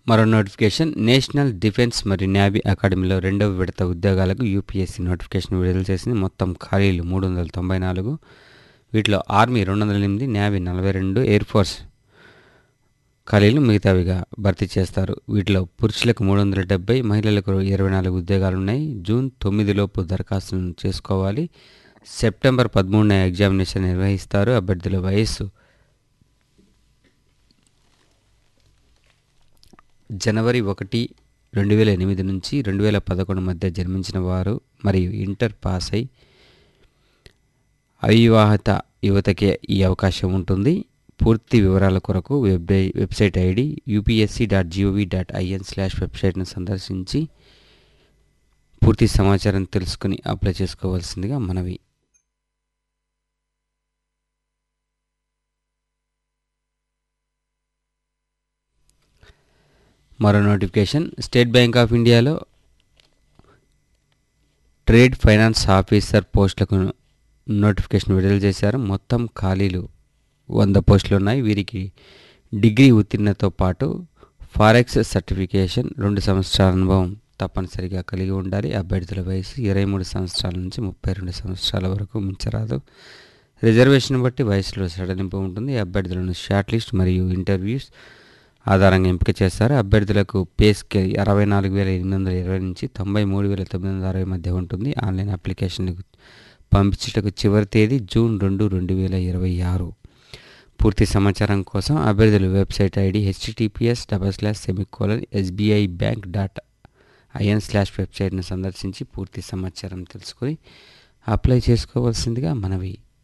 మరో notification national defence మరియు navy అకాడమీలో రెండవ విడత ఉద్యోగాలకు యూపీఎస్సీ నోటిఫికేషన్ విడుదల చేసింది మొత్తం ఖాళీలు మూడు వందల తొంభై నాలుగు వీటిలో ఆర్మీ రెండు వందల ఎనిమిది నేవీ నలభై రెండు ఎయిర్ ఫోర్స్ ఖాళీలు మిగతావిగా భర్తీ చేస్తారు వీటిలో పురుషులకు మూడు వందల డెబ్బై మహిళలకు ఇరవై నాలుగు ఉద్యోగాలు ఉన్నాయి జూన్ తొమ్మిదిలోపు దరఖాస్తులను చేసుకోవాలి సెప్టెంబర్ పదమూడున ఎగ్జామినేషన్ నిర్వహిస్తారు అభ్యర్థుల వయస్సు జనవరి ఒకటి రెండు వేల ఎనిమిది నుంచి రెండు వేల పదకొండు మధ్య జన్మించిన వారు మరియు ఇంటర్ పాస్ అయి అవివాహిత యువతకే ఈ అవకాశం ఉంటుంది పూర్తి వివరాల కొరకు web website ID UPSC dot GOV dot IN slash వెబ్సైట్ను సందర్శించి పూర్తి సమాచారం తెలుసుకుని అప్లై చేసుకోవాల్సిందిగా మనవి మరో నోటిఫికేషన్ స్టేట్ బ్యాంక్ ఆఫ్ ఇండియాలో ట్రేడ్ ఫైనాన్స్ ఆఫీసర్ పోస్టులకు నోటిఫికేషన్ విడుదల చేశారు మొత్తం ఖాళీలు వంద పోస్టులు ఉన్నాయి వీరికి డిగ్రీ ఉత్తీర్ణతో పాటు ఫారెక్స్ సర్టిఫికేషన్ రెండు సంవత్సరాల అనుభవం తప్పనిసరిగా కలిగి ఉండాలి అభ్యర్థుల వయసు ఇరవై మూడు సంవత్సరాల నుంచి ముప్పై రెండు సంవత్సరాల వరకు మించరాదు రిజర్వేషన్ బట్టి వయసులో సడలింపు ఉంటుంది అభ్యర్థులను షార్ట్ లిస్ట్ మరియు ఇంటర్వ్యూస్ ఆధారంగా ఎంపిక చేస్తారు అభ్యర్థులకు పే స్కేల్ అరవై నాలుగు వేల ఎనిమిది వందల ఇరవై నుంచి తొంభై మూడు వేల తొమ్మిది వందల అరవై మధ్య ఉంటుంది ఆన్లైన్ అప్లికేషన్లకు పంపించటకు చివరి తేదీ జూన్ రెండు రెండు వేల ఇరవై ఆరు పూర్తి సమాచారం కోసం అభ్యర్థుల website ID HTTPS double slash semicolon SBI bank dot IN slash వెబ్సైట్ను సందర్శించి పూర్తి సమాచారం తెలుసుకొని అప్లై చేసుకోవాల్సిందిగా మనవి